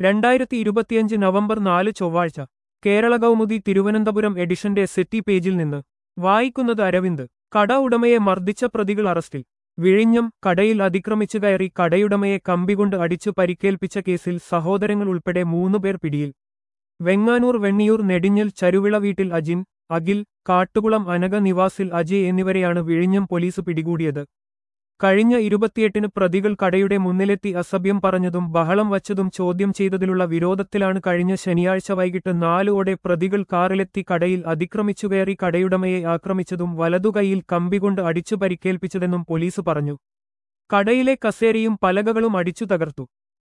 രണ്ടായിരത്തി ഇരുപത്തിയഞ്ച് നവംബർ നാല് ചൊവ്വാഴ്ച കേരള കൗമുദി തിരുവനന്തപുരം എഡിഷന്റെ സെറ്റി പേജിൽ നിന്ന് വായിക്കുന്നത് അരവിന്ദ് കട ഉടമയെ മർദ്ദിച്ച പ്രതികൾ അറസ്റ്റിൽ വിഴിഞ്ഞം കടയിൽ അതിക്രമിച്ചു കയറി കടയുടമയെ കമ്പികൊണ്ട് അടിച്ചു പരിക്കേൽപ്പിച്ച കേസിൽ സഹോദരങ്ങൾ ഉൾപ്പെടെ മൂന്നുപേർ പിടിയിൽ വെങ്ങാനൂർ വെണ്ണിയൂർ നെടിഞ്ഞൽ ചരുവിള വീട്ടിൽ അജിൻ അഖിൽ കാട്ടുകുളം അനക നിവാസിൽ അജയ് എന്നിവരെയാണ് വിഴിഞ്ഞം പോലീസ് പിടികൂടിയത് കഴിഞ്ഞ ഇരുപത്തിയെട്ടിന് പ്രതികൾ കടയുടെ മുന്നിലെത്തി അസഭ്യം പറഞ്ഞതും ബഹളം വച്ചതും ചോദ്യം ചെയ്തതിലുള്ള വിരോധത്തിലാണ് കഴിഞ്ഞ ശനിയാഴ്ച വൈകിട്ട് നാലോടെ പ്രതികൾ കാറിലെത്തി കടയിൽ അതിക്രമിച്ചുകയറി കടയുടമയെ ആക്രമിച്ചതും വലതുകൈയിൽ കമ്പികൊണ്ട് അടിച്ചു പരിക്കേൽപ്പിച്ചതെന്നും പോലീസ് പറഞ്ഞു കടയിലെ കസേരയും പലകകളും അടിച്ചു തകർത്തു